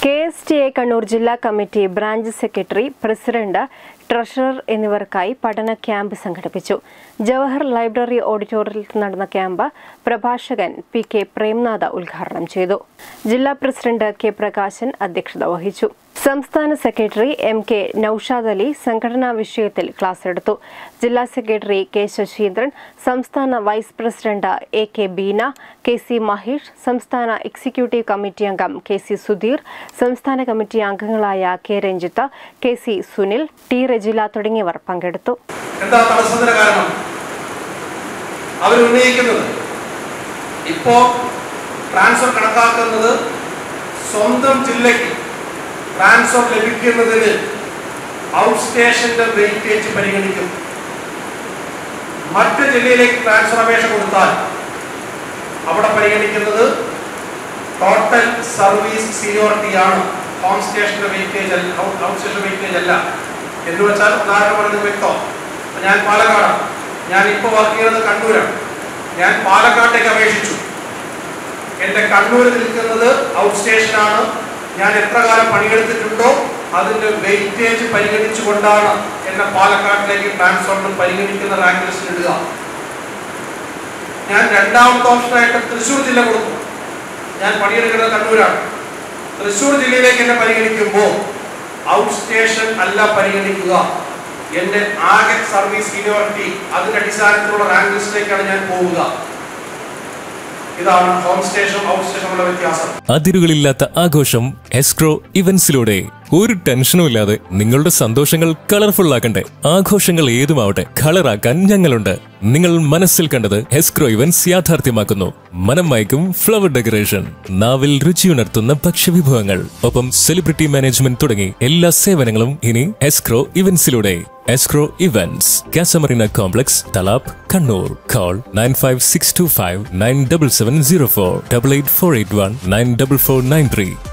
K S T A Kannur ജില്ലാ committee branch secretary president treasurer എന്നിവർക്കായി പഠന ക്യാമ്പ് സംഘടിപ്പിച്ചു ജവഹർ ലൈബ്രറി ഓഡിറ്റോറിയത്തിൽ നടന്ന ക്യാമ്പ് പ്രഭാഷകൻ പി കെ പ്രേംനാഥ ഉദ്ഘാടനം ചെയ്തു ജില്ലാ പ്രസിഡന്റ് കെ പ്രകാശൻ അധ്യക്ഷത വഹിച്ചു സംസ്ഥാന secretary M K Naushad Ali സംഘടനാ വിഷയത്തിൽ ക്ലാസ് എടുത്തു ജില്ലാ സെക്രട്ടറി കെ ശശീന്ദ്രൻ സംസ്ഥാന vice president A K Beena K C Mahesh സംസ്ഥാന എക്സിക്യൂട്ടീവ് കമ്മിറ്റി അംഗം കെ സി സുധീർ സംസ്ഥാന കമ്മിറ്റി അംഗങ്ങളായ K Ranjith K C Sunil T Rejila തുടങ്ങിയവർ പങ്കെടുത്തു എന്താ തടസ്സത്തിന് കാരണം അവർ ഉന്നയിക്കുന്നത് ഇപ്പോ ട്രാൻസ്ഫർ കണക്കാക്കുന്നത് സ്വന്തം ജില്ലയ്ക്ക് ട്രാൻസ്ഫർ ലഭിക്കുന്നതിന് ഔട്ട് സ്റ്റേഷന്റെ വെയിറ്റേജ് പരിഗണിക്കും മറ്റ് ജില്ലയിലേക്ക് ട്രാൻസ്ഫർ അപേക്ഷ കൊടുത്താൽ അവിടെ പരിഗണിക്കുന്നത് ടോട്ടൽ സർവീസ് സീനിയോറിറ്റി ആണ് ഹോം സ്റ്റേഷന്റെ വെയിറ്റേജ് അല്ല ഔട്ട് സ്റ്റേഷൻ വെയിറ്റേജ് അല്ല എന്ന് വെച്ചാൽ ഉദാഹരണം പറയുന്നത് വ്യക്തം ഇപ്പൊ ഞാൻ പാലക്കാടാണ് ഞാൻ ഇപ്പോൾ വർക്ക് ചെയ്യുന്നത് കണ്ണൂരാണ് ഞാൻ പാലക്കാട്ടേക്ക് അപേക്ഷിച്ചു എന്റെ കണ്ണൂരിൽ നിൽക്കുന്നത് ഔട്ട് സ്റ്റേഷനാണ് ഞാൻ എത്ര കാലം പണിയെടുത്തിട്ടുണ്ടോ അതിന്റെ വെയിറ്റേജ് പരിഗണിച്ചുകൊണ്ടാണ് എന്നെ പാലക്കാട്ടിലേക്ക് ട്രാൻസ്ഫറിന് പരിഗണിക്കുന്ന റാങ്ക് ലിസ്റ്റിൽ ഇടുക ഞാൻ രണ്ടാമത്തെ ഓപ്ഷനായിട്ട് തൃശ്ശൂർ ജില്ല കൊടുത്തു ഞാൻ പണിയെടുക്കുന്നത് കണ്ണൂരാണ് തൃശ്ശൂർ ജില്ലയിലേക്ക് എന്നെ പരിഗണിക്കുമ്പോൾ ഔട്ട് സ്റ്റേഷൻ അല്ല പരിഗണിക്കുക എന്റെ ആകെ സർവീസ് സീനിയോറിറ്റി അതിന്റെ അടിസ്ഥാനത്തിലുള്ള റാങ്ക് ലിസ്റ്റിലേക്കാണ് ഞാൻ പോവുക ഇതാണ് ഹോം സ്റ്റേഷൻ ഔട്ട് സ്റ്റേഷനുള്ള വ്യത്യാസം അതിരുകളില്ലാത്ത ആഘോഷം എസ്ക്രോ ഇവന്റ്സിലൂടെ ഒരു ടെൻഷനും ഇല്ലാതെ നിങ്ങളുടെ സന്തോഷങ്ങൾ കളർഫുൾ ആക്കണ്ടേ ആഘോഷങ്ങൾ ഏതുമാവട്ടെ കളറാക്കാൻ ഞങ്ങളുണ്ട് നിങ്ങൾ മനസ്സിൽ കണ്ടത് എസ്ക്രോ ഇവന്റ്സ് യാഥാർത്ഥ്യമാക്കുന്നു മനം മയക്കും ഫ്ലവർ ഡെക്കറേഷൻ നാവിൽ രുചിയുണർത്തുന്ന ഭക്ഷ്യവിഭവങ്ങൾ ഒപ്പം സെലിബ്രിറ്റി മാനേജ്മെന്റ് തുടങ്ങി എല്ലാ സേവനങ്ങളും ഇനി എസ്ക്രോ ഇവന്റ്സിലൂടെ escrow events Casamarina complex Thalap Kannur call nine five six two five nine double seven zero four double eight four eight one nine double four nine three